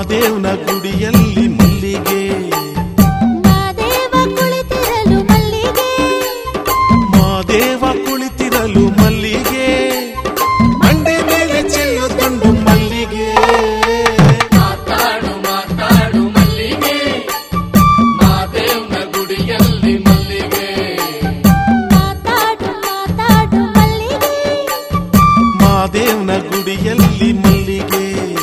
ಮಾದೇವ್ನ ಗುಡಿಯಲ್ಲಿ ಮಲ್ಲಿಗೆ ಮಾದೇವ ಕುಳಿತಿರಲು ಮಲ್ಲಿಗೆ ಮಾದೇವ ಕುಳಿತಿರಲು ಮಲ್ಲಿಗೆ ಮಂಡೆ ಮೇಲೆ ಚೆಲ್ಲುತ್ತಂಡು ಮಲ್ಲಿಗೆ ಮಾತಾಡು ಮಾತಾಡು ಮಲ್ಲಿಗೆ ಮಾದೇವ್ನ ಗುಡಿಯಲ್ಲಿ ಮಲ್ಲಿಗೆ ಮಾತಾಡು ಮಾತಾಡು ಮಲ್ಲಿಗೆ ಮಾದೇವ್ನ ಗುಡಿಯಲ್ಲಿ ಮಲ್ಲಿಗೆ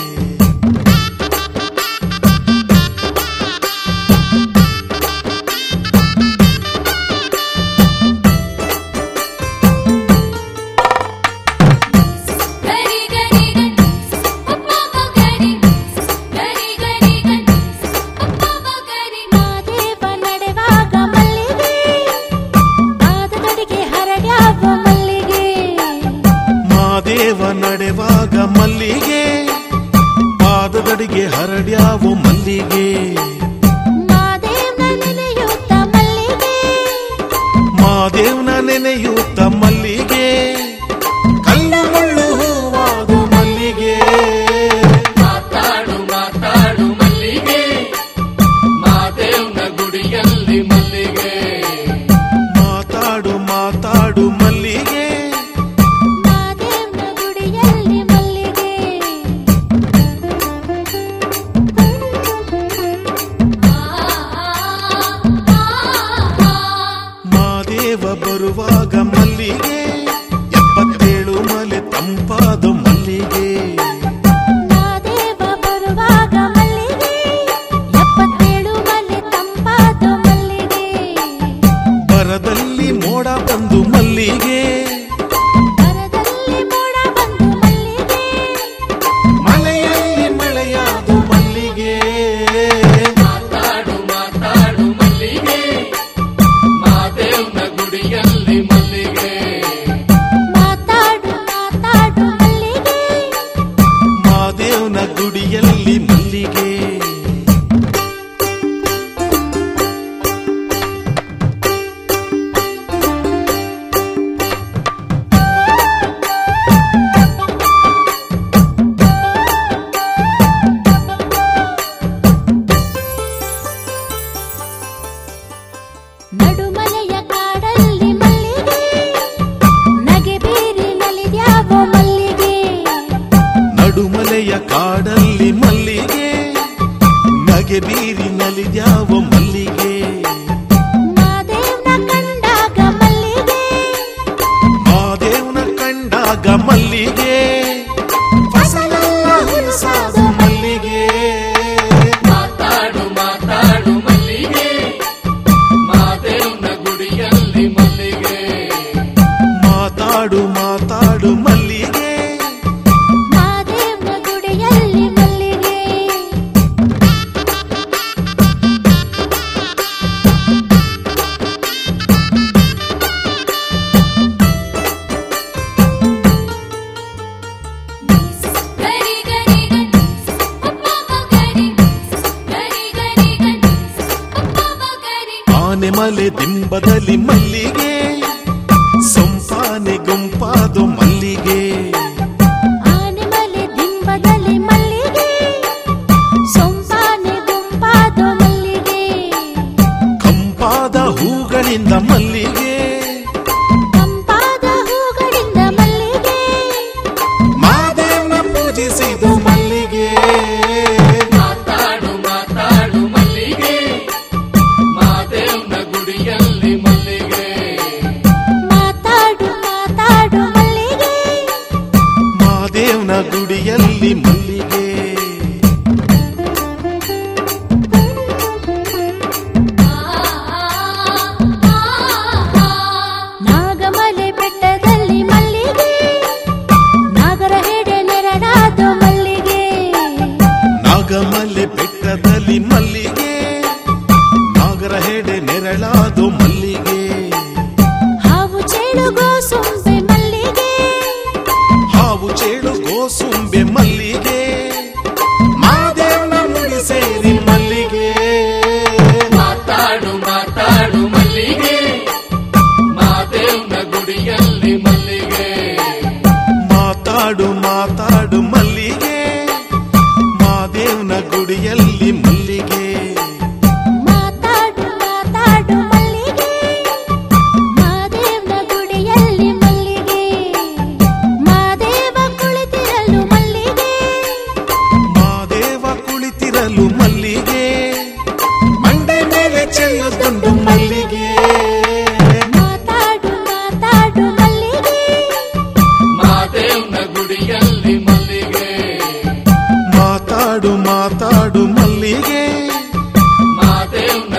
ಗರಿ ಗರಿ ಗರಿ ಅಪ್ಪ ಗರಿ ಗರಿ ಗರಿ ಗರಿ ಅಪ್ಪ ಗರಿ ಮಾದೇವ ನಡೆವಾಗ ಮಲ್ಲಿಗೆ ಪಾದದಡಿಗೆ ಹರಡ್ಯಾವ ಮಲ್ಲಿಗೆ ಮಾದೇವ ನಡೆವಾಗ ಮಲ್ಲಿಗೆ ಪಾದದಡಿಗೆ ಹರಡ್ಯಾವು ಮಲ್ಲಿಗೆ ಮಾದೇವನ ನೆನೆಯುತ್ತ ಮಲ್ಲಿಗೆ ಮಾದೇವ್ನ ನೆನೆಯುತ್ತ ಮಲ್ಲಿಗೆ ಕಲ್ಲು ಮುಳ್ಳು ಹೂವಾದು ಮಲ್ಲಿಗೆ ಮಾತಾಡು ಮಾತಾಡು ಮಲ್ಲಿಗೆ ಮಾದೇವ್ನ ಗುಡಿಯಲ್ಲಿ ಮಲ್ಲಿಗೆ ಮಾತಾಡು ಮಾತಾಡು ಮಲ್ಲಿಗೆ ಮಾದೇವನ ಗುಡಿಯಲ್ಲಿ ಮಲ್ಲಿಗೆ ಮಾದೇವ ಬರುವಾಗ ಮಲ್ಲಿಗೆ ಎಪ್ಪತ್ತೇಳು ಮಲೆ ತಂಪಾದ ಮಲ್ಲಿಗೆ ಮಾದೇವ ಬರುವಾಗ ಮಲ್ಲಿಗೆ ಎಪ್ಪತ್ತೇಳು ಮಲೆ ತಂಪಾದ ಮಲ್ಲಿಗೆ ಬರದಲ್ಲಿ ಮೋಡ ಬಂದು ಮಲ್ಲಿಗೆ ಬರದಲ್ಲಿ ಮೋಡ ಬಂದು ಮಲ್ಲಿಗೆ ಮಳೆಯಲ್ಲಿ ಮಳೆಯಾದು ಮಲ್ಲಿಗೆ ಮಾತಾಡು ಮಾತಾಡು ಮಲ್ಲಿಗೆ ಮಾದೇವ್ನ ಗುಡಿಯಲ್ಲಿ ಮಲ್ಲಿಗೆ ಮಾತಾಡು ಮಾತಾಡು ಮಲ್ಲಿಗೆ ಮಾದೇವ್ನ ಗುಡಿಯಲ್ಲಿ ಮಲ್ಲಿಗೆ ನಡುಮಲೆಯ ಕಾಡಲ್ಲಿ ಮಲ್ಲಿಗೆ ನಗೆ ಬೀರಿ ನಲಿದ್ಯಾವ ಮಲ್ಲಿಗೆ ನಡುಮಲೆಯ ಕಾಡಲ್ಲಿ ಮಲ್ಲಿಗೆ ನಗೆ ಬೀರಿ ನಲಿದ್ಯಾವ ಮಲ್ಲಿಗೆ ಮಾದೇವ್ನ ಕಂಡಾಗ ಮಲ್ಲಿಗೆ ಮಾದೇವ್ನ ಕಂಡಾಗ ಮಲ್ಲಿಗೆ ಫಸಲೆಲ್ಲ ಹುಲಸಾದ ಮಲ್ಲಿಗೆ ಮಾತಾಡು ಮಾತಾಡು ಮಲ್ಲಿಗೆ ಮಾದೇವ್ನ ಗುಡಿಯಲ್ಲಿ ಮಲ್ಲಿಗೆ ಮಾತಾಡು ಮಾತಾಡು ಮಲ್ಲಿಗೆ ಮಾದೇವ್ನ ಗುಡಿಯಲ್ಲಿ ಮಲ್ಲಿಗೆ ಗರಿ ಗರಿ ಗರಿ ಅಪ್ಪ ಗರಿ ಗರಿ ಗರಿ ಗರಿ ಅಪ್ಪ ಗರಿ ಆನೆ ಮಲೆ ದಿಂಬದಲ್ಲಿ ಮಲ್ಲಿಗೆ ಸೊಂಪಾನೆ ಗುಂಪಾದು ಮಲ್ಲಿಗೆ ಆನೆಮಲೆ ದಿಂಬದಲ್ಲಿ ಮಲ್ಲಿಗೆ ಸೊಂಪಾನೆ ಗುಂಪಾದ ಮಲ್ಲಿಗೆ ಕಂಪಾದ ಹೂಗಳಿಂದ ಮಲ್ಲಿಗೆ ತಂಪಾದ ಹೂಗಳಿಂದ ಮಲ್ಲಿಗೆ ಮಾದೇವ್ನ ಪೂಜಿಸಿದು ಮಲ್ಲಿಗೆ ಮಾತಾಡು ಮಾತಾಡು ಮಲ್ಲಿಗೆ ಮಾದೇವ್ನ ಗುಡಿಯಲ್ಲಿ ಮಲ್ಲಿಗೆ ಮಾತಾಡು ಮಾತಾಡು ಮಲ್ಲಿಗೆ ಮಾದೇವ್ನ ಗುಡಿಯಲ್ಲಿ ಮಲ್ಲಿಗೆ ನಾಗಮಲೆ ಬೆಟ್ಟದಲ್ಲಿ ಮಲ್ಲಿಗೆ ನಾಗರ ಹೆಡೆ ನೆರಳಾದ ಮಲ್ಲಿಗೆ ನಾಗಮಲೆ ಬೆಟ್ಟದಲ್ಲಿ ಮಲ್ಲಿಗೆ ನಾಗರ ಹೆಡೆ ನೆರಳಾದು ಮಲ್ಲಿಗೆ ಹಾವು ಚೇಳುಗೋ ಸೊಂಬೆ ಮಲ್ಲಿಗೆ ಹಾವು ಚೇಳು ಗೋಸುಂಬೆ ಮಲ್ಲಿಗೆ ಮಾದೇವ್ನ ಮುಡಿ ಸೇರಿ ಮಲ್ಲಿಗೆ ಮಾತಾಡು ಮಾತಾಡು ಮಲ್ಲಿಗೆ ಮಾದೇವ್ನ ಗುಡಿಯಲ್ಲಿ ಮಲ್ಲಿಗೆ ಮಾತಾಡು ಮಾತಾಡು ಮಲ್ಲಿಗೆ ಮಾದೇವ್ನ ಗುಡಿ ಬೆತ್ತಲು ಮಲ್ಲಿಗೆ ಮಂಡೆ ಮೇಲೆ ಚೆಲ್ಲುತ್ತುಂಡು ಮಲ್ಲಿಗೆ ಮಾತಾಡು ಮಾತಾಡು ಮಲ್ಲಿಗೆ ಮಾದೇವ್ನ ಗುಡಿಯಲ್ಲಿ ಮಲ್ಲಿಗೆ ಮಾತಾಡು ಮಾತಾಡು ಮಲ್ಲಿಗೆ ಮಾದೇವ್ನ